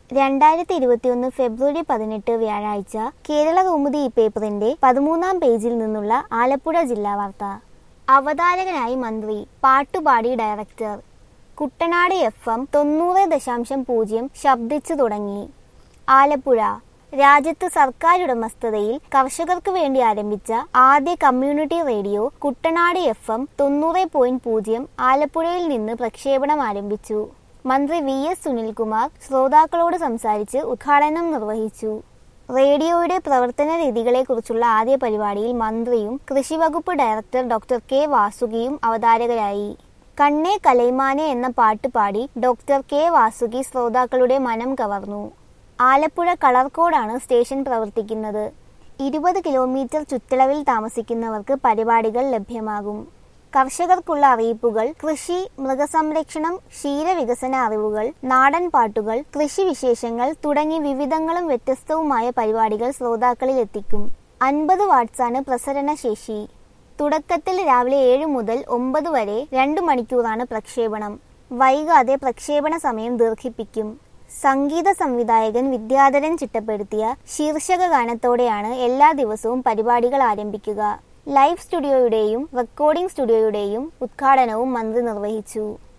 രണ്ടായിരത്തി ഇരുപത്തിയൊന്ന് ഫെബ്രുവരി പതിനെട്ട് വ്യാഴാഴ്ച കേരള കൗമുദി ഈ പേപ്പറിന്റെ പതിമൂന്നാം പേജിൽ നിന്നുള്ള ആലപ്പുഴ ജില്ലാ വാർത്ത അവതാരകനായി മന്ത്രി പാട്ടുപാടി ഡയറക്ടർ കുട്ടനാട് എഫ് എം തൊണ്ണൂറ് ദശാംശം പൂജ്യം ശബ്ദിച്ചു തുടങ്ങി ആലപ്പുഴ രാജ്യത്ത് സർക്കാർ ഉടമസ്ഥതയിൽ കർഷകർക്ക് വേണ്ടി ആരംഭിച്ച ആദ്യ community radio Kuttanad F M തൊണ്ണൂറ് പോയിന്റ് പൂജ്യം ആലപ്പുഴയിൽ നിന്ന് പ്രക്ഷേപണം ആരംഭിച്ചു മന്ത്രി വി എസ് സുനിൽകുമാർ ശ്രോതാക്കളോട് സംസാരിച്ച് ഉദ്ഘാടനം നിർവഹിച്ചു റേഡിയോയുടെ പ്രവർത്തന രീതികളെക്കുറിച്ചുള്ള ആദ്യ പരിപാടിയിൽ മന്ത്രിയും കൃഷിവകുപ്പ് ഡയറക്ടർ ഡോക്ടർ കെ വാസുകിയും അവതാരകരായി കണ്ണേ കലൈമാനെ എന്ന പാട്ട് പാടി ഡോക്ടർ കെ വാസുകി ശ്രോതാക്കളുടെ മനം കവർന്നു ആലപ്പുഴ കളർക്കോടാണ് സ്റ്റേഷൻ പ്രവർത്തിക്കുന്നത് ഇരുപത് കിലോമീറ്റർ ചുറ്റളവിൽ താമസിക്കുന്നവർക്ക് പരിപാടികൾ ലഭ്യമാകും കർഷകർക്കുള്ള അറിയിപ്പുകൾ കൃഷി മൃഗസംരക്ഷണം ക്ഷീരവികസന അറിവുകൾ നാടൻ പാട്ടുകൾ കൃഷി വിശേഷങ്ങൾ തുടങ്ങി വിവിധങ്ങളും വ്യത്യസ്തവുമായ പരിപാടികൾ ശ്രോതാക്കളിൽ എത്തിക്കും അൻപത് വാട്സാണ് പ്രസരണ ശേഷി തുടക്കത്തിൽ രാവിലെ ഏഴ് മുതൽ ഒമ്പത് വരെ രണ്ട് മണിക്കൂറാണ് പ്രക്ഷേപണം വൈകാതെ പ്രക്ഷേപണ സമയം ദീർഘിപ്പിക്കും സംഗീത സംവിധായകൻ വിദ്യാധരൻ ചിട്ടപ്പെടുത്തിയ ശീർഷക ഗാനത്തോടെയാണ് എല്ലാ ദിവസവും പരിപാടികൾ ആരംഭിക്കുക ലൈവ് സ്റ്റുഡിയോയുടെയും റെക്കോർഡിംഗ് സ്റ്റുഡിയോയുടെയും ഉദ്ഘാടനവും മന്ത്രി നിർവഹിച്ചു